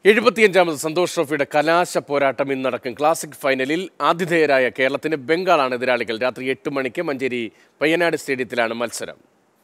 എഴുപത്തിയഞ്ചാമത് സന്തോഷ് ട്രോഫിയുടെ കലാശ പോരാട്ടം ഇന്ന് നടക്കും ക്ലാസിക് ഫൈനലിൽ ആതിഥേയരായ കേരളത്തിന് ബംഗാളാണ് എതിരാളികൾ രാത്രി എട്ട് മണിക്ക് മഞ്ചേരി പയ്യനാട് സ്റ്റേഡിയത്തിലാണ് മത്സരം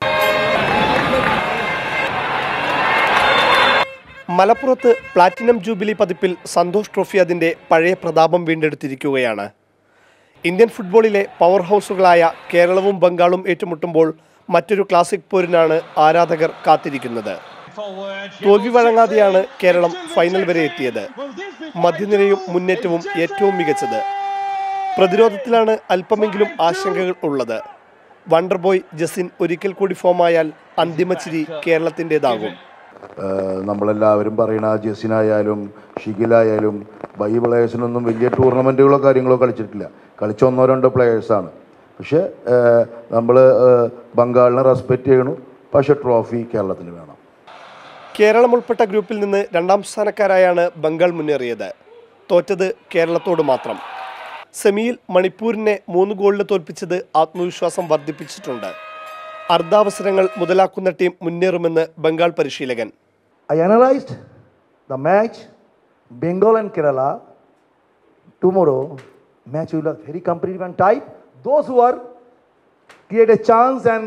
മലപ്പുറത്ത് പ്ലാറ്റിനം ജൂബിലി പതിപ്പിൽ സന്തോഷ് ട്രോഫി അതിൻ്റെ പഴയ പ്രതാപം വീണ്ടെടുത്തിരിക്കുകയാണ് ഇന്ത്യൻ ഫുട്ബോളിലെ പവർ ഹൗസുകളായ കേരളവും ബംഗാളും ഏറ്റുമുട്ടുമ്പോൾ മറ്റൊരു ക്ലാസിക് പോരിനാണ് ആരാധകർ കാത്തിരിക്കുന്നത് തോൽവി വഴങ്ങാതെയാണ് കേരളം ഫൈനൽ വരെ എത്തിയത് മധ്യനിരയും മുന്നേറ്റവും ഏറ്റവും മികച്ചത് പ്രതിരോധത്തിലാണ് അല്പമെങ്കിലും ആശങ്കകൾ ഉള്ളത് വണ്ടർ ബോയ് ജസിൻ ഒരിക്കൽ കൂടി ഫോമായാൽ അന്തിമ ചിരി കേരളത്തിൻ്റെതാകും ഏഹ് നമ്മളെല്ലാവരും പറയണ ജെസിനായാലും ഷിഗിലായാലും ബൈ പ്ലേയേഴ്സിനൊന്നും വലിയ ടൂർണമെൻറ്റുകളോ കാര്യങ്ങളോ കളിച്ചിട്ടില്ല കളിച്ച ഒന്നോ രണ്ടോ പ്ലേയേഴ്സാണ് പക്ഷേ നമ്മൾ ബംഗാളിനെ റെസ്പെക്റ്റ് ചെയ്യണം പക്ഷേ ട്രോഫി കേരളത്തിന് വേണം കേരളം ഉൾപ്പെട്ട ഗ്രൂപ്പിൽ നിന്ന് രണ്ടാം സ്ഥാനക്കാരായാണ് ബംഗാൾ മുന്നേറിയത് തോറ്റത് കേരളത്തോട് മാത്രം സെമിയിൽ മണിപ്പൂരിനെ മൂന്ന് ഗോളിന് തോൽപ്പിച്ചത് ആത്മവിശ്വാസം വർദ്ധിപ്പിച്ചിട്ടുണ്ട് അർദ്ധാവസരങ്ങൾ മുതലാക്കുന്ന ടീം മുന്നേറുമെന്ന് ബംഗാൾ പരിശീലകൻ I analyzed the match, Bengal and Kerala. Tomorrow, match will be very competitive and tight. Those who are create a chance and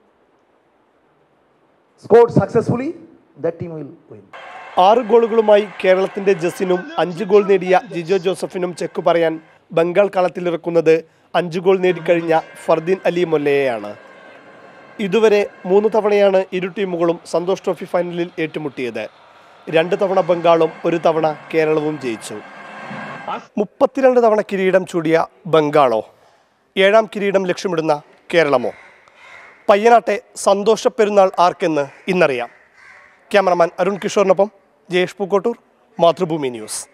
scored successfully, that team will win. ആറ് ഗോളുകളുമായി കേരളത്തിന്റെ ജസിനും അഞ്ച് ഗോൾ നേടിയ ജിജോ ജോസഫിനും ചെക്ക് പറയാൻ ബംഗാൾ കളത്തിലിറക്കുന്നത് അഞ്ച് goal നേടിക്കഴിഞ്ഞ ഫർദീൻ അലി മൊല്ലയെയാണ് ഇതുവരെ മൂന്ന് തവണയാണ് ഇരു ടീമുകളും സന്തോഷ് ട്രോഫി ഫൈനലിൽ ഏറ്റുമുട്ടിയത് രണ്ട് തവണ ബംഗാളും ഒരു തവണ കേരളവും ജയിച്ചു മുപ്പത്തിരണ്ട് തവണ കിരീടം ചൂടിയ ബംഗാളോ ഏഴാം കിരീടം ലക്ഷ്യമിടുന്ന കേരളമോ പയ്യനാട്ടെ സന്തോഷ പെരുന്നാൾ ആർക്കെന്ന് ഇന്നറിയാം ക്യാമറമാൻ അരുൺ കിഷോറിനൊപ്പം ജയേഷ് പൂക്കോട്ടൂർ മാതൃഭൂമി ന്യൂസ്